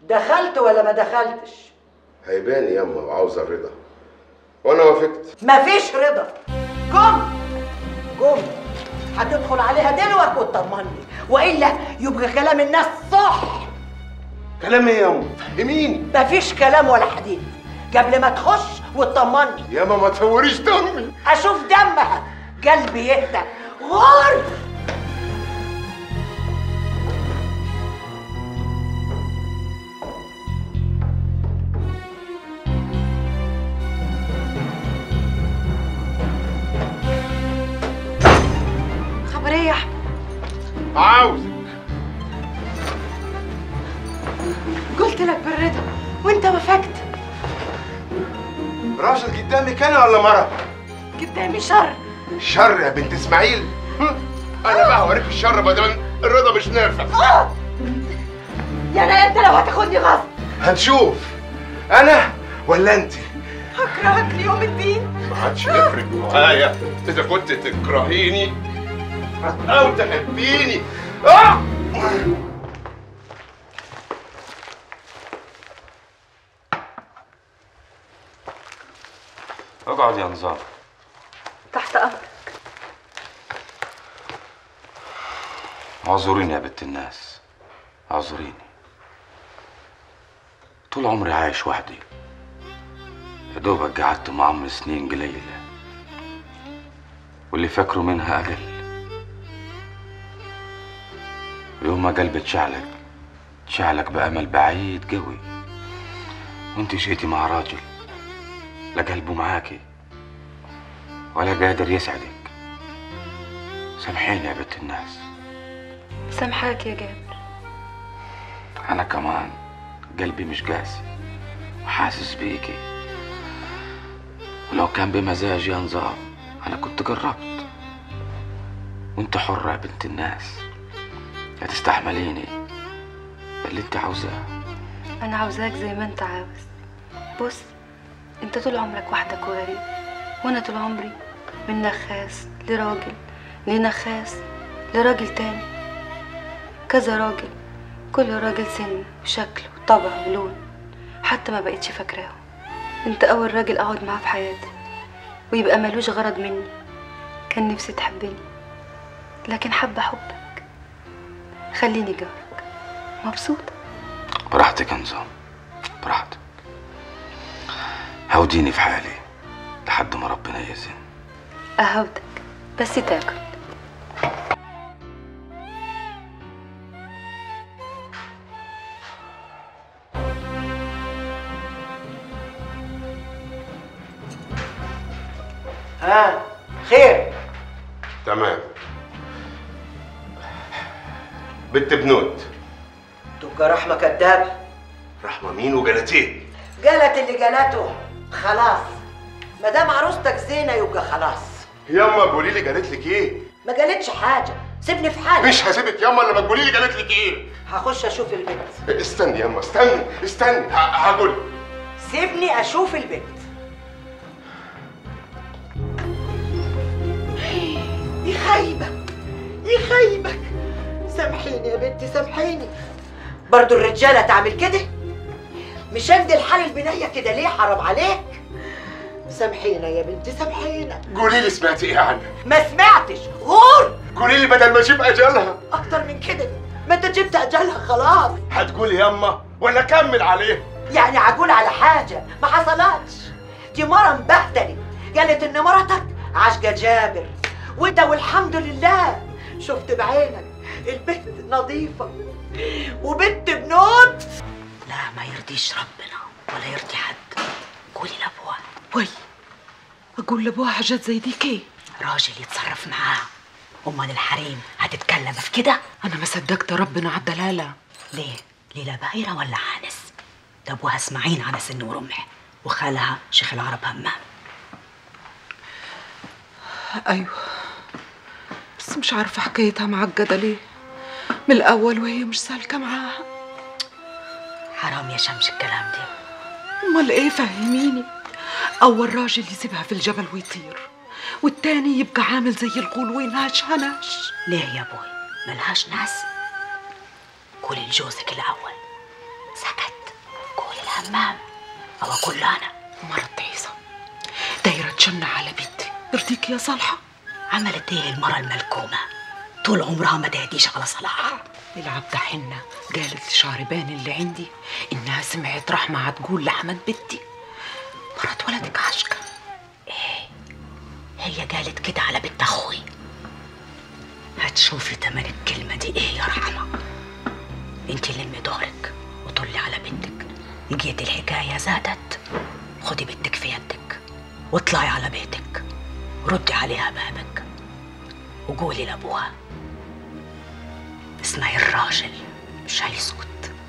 دخلت ولا ما دخلتش هيبان ياما وعاوزه الرضا وانا وافقت مفيش رضا قم قم هتدخل عليها دلوقتي وتطمني والا يبقى كلام الناس صح كلام ايه ياما فهميني مفيش كلام ولا حديد قبل ما تخش وتطمني ياما ما تفوريش دمي اشوف دمها قلبي يهدى غور خبر ايه يا احمد عاوزك قلت لك بالرضا وانت وافقت راجل قدامك انا ولا مرة؟ قدامي شر شر يا بنت اسماعيل هم؟ انا بقى هوريك الشر بدل الرضا مش نافع يعني انت لو هتاخدني غصب هنشوف انا ولا انت هكرهك ليوم الدين ما عادش يفرق معايا اذا كنت تكرهيني او تحبيني آه! اقعد يا نظام تحت امرك اعذريني يا بنت الناس اعذريني طول عمري عايش وحدي يا دوبك قعدت مع عمري سنين قليلة واللي فاكره منها أقل يوم ما قلبي اتشعلق اتشعلق بأمل بعيد قوي وانت جيتي مع راجل لا قلبه معاكي ولا قادر يسعدك سامحيني يا بنت الناس سامحاك يا جابر أنا كمان قلبي مش قاسي وحاسس بيكي ولو كان بمزاجي يا نظام أنا كنت جربت وانت حرة يا بنت الناس يا تستحمليني يا اللي انت عاوزاه انا عاوزاك زي ما انت عاوز بص انت طول عمرك وحدك وغريب وانا طول عمري من نخاس لراجل لنخاس لراجل تاني كذا راجل كل راجل سن وشكل وطبع ولون حتى ما بقتش فاكراه انت اول راجل اقعد معاه في حياتي ويبقى ملوش غرض مني كان نفسي تحبني لكن حابة حبك خليني جارك مبسوطة براحتك يا نظام براحتك هوديني في حالي لحد ما ربنا يأذن أهودك بس تاكل ها خير تمام بنت بنوت تبقى رحمه كدابه رحمة مين وجلتين قالت اللي قالته خلاص ما دام عروستك زينه يبقى خلاص ياما قولي لي قالت لك ايه ما قالتش حاجه سيبني في حالي مش هسيبك ياما لما تقولي لي قالت لك ايه هخش اشوف البنت استني ياما استني استني ه- هقول سيبني اشوف البنت يخيبك يخيبك سامحيني يا بنتي سامحيني برضو الرجاله تعمل كده مش عند الحال البنيه كده ليه حرام عليك سامحينا يا بنتي سامحينا قولي لي سمعتي ايه عنها ما سمعتش غور قولي لي بدل ما اجيب اجلها اكتر من كده ما انت جبت اجلها خلاص هتقولي ياما ولا كمل عليه يعني عقول على حاجة ما حصلتش دي مرة مبهدلة قالت ان مرتك عاشقة جابر وانت والحمد لله شفت بعينك البنت نظيفة وبنت بنوت لا ما يرضيش ربنا ولا يرضي حد قولي لابوها وي اقول لابوها حاجات زي دي كيه راجل يتصرف معاها امال الحريم هتتكلم في كده انا ما صدقت ربنا على الدلاله ليه ليلى بايرة ولا عنس ده ابوها اسماعيل على سن ورمح وخالها شيخ العرب همام ايوه بس مش عارفه حكايتها معقده ليه من الاول وهي مش سالكه معاها حرام يا شمس الكلام ده امال ايه فهميني اول راجل يسيبها في الجبل ويطير والتاني يبقى عامل زي الغول وينهش هنش ليه يا ابوي ملهاش ناس قولي لجوزك الاول سكت الحمام او اقول له انا مرت عيسى دايرة تشنع على بنتي يرضيك يا صالحة عملت ايه المرة الملكومة طول عمرها ما تهديش على صلاح العبدة حنة قالت لشعربان اللي عندي إنها سمعت رحمة هتقول لأحمد بنتي مرات ولدك عشقة هي قالت كده على بنت اخوي هتشوفي تمن الكلمة دي ايه يا رحمة انت لمي دورك وطلي على بنتك لقيت الحكاية زادت خدي بنتك في يدك واطلعي على بيتك ردي عليها بابك وقولي لابوها اسمعي الراجل مش هيسكت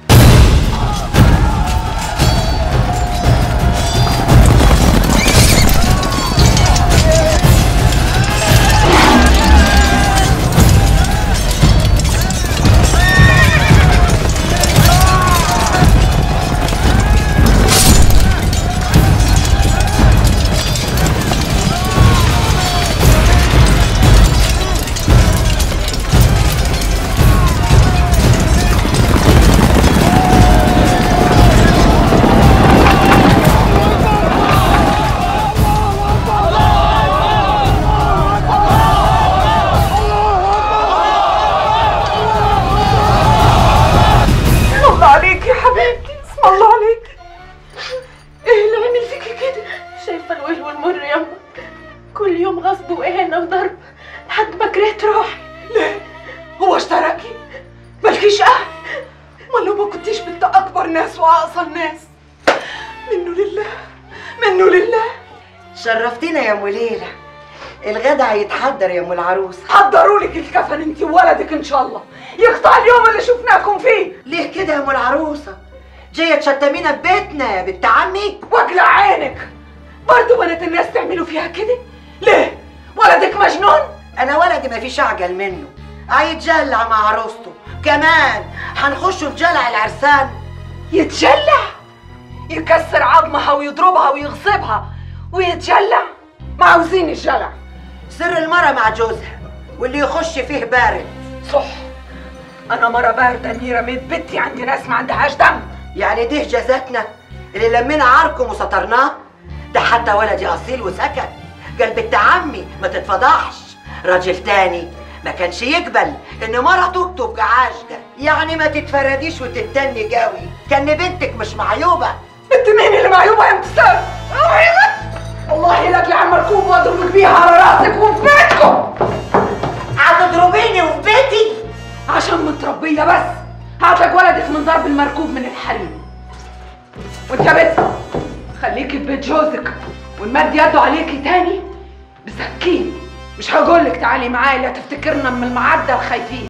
اسم الله عليك يا حبيبتي اسم الله عليك ايه اللي عمل فيكي كده شايفة الويل والمر يما كل يوم غصب وإهانة وضرب لحد ما كرهت روحي ليه هو اشتركي مالكيش اهل ولا ما كنتيش بنت اكبر ناس واقصى ناس منه لله منه لله شرفتينا يا ام ليلى الغدا هيتحضر يا ام العروسه حضروا لك الكفن انت وولدك ان شاء الله يقطع اليوم اللي شفناكم فيه ليه كده يا ام العروسه جايه تشتمينا ببيتنا يا بنت عمي واجلع عينك برضه بنات الناس تعملوا فيها كده ليه ولدك مجنون انا ولدي ما فيش اعجل منه هيتجلع مع عروسته كمان هنخش في جلع العرسان يتجلع يكسر عظمها ويضربها ويغصبها ويتجلع ما عاوزين الجلع سر المرة مع جوزها واللي يخش فيه بارد صح انا مره بارده اني رميت بنتي عند ناس ما عندهاش دم يعني دي جزاتنا اللي لمينا عاركم وسترناه ده حتى ولدي اصيل وسكت قال بنت عمي ما تتفضحش راجل تاني ما كانش يقبل ان مرته تبقى عاشقه يعني ما تتفرديش وتتني قوي كان بنتك مش معيوبه انت مين اللي معيوبه يا مستر والله لك يا عم ركوب واضربك بيها على راسك وفي بيتكم هتضربيني وفي بيتي عشان متربيه بس هاتلك ولدك من ضرب المركوب من الحريم وانت يا بنت خليكي في بيت جوزك ونمد يده عليكي تاني بسكين مش هقولك تعالي معايا لا تفتكرنا من المعدة الخايفين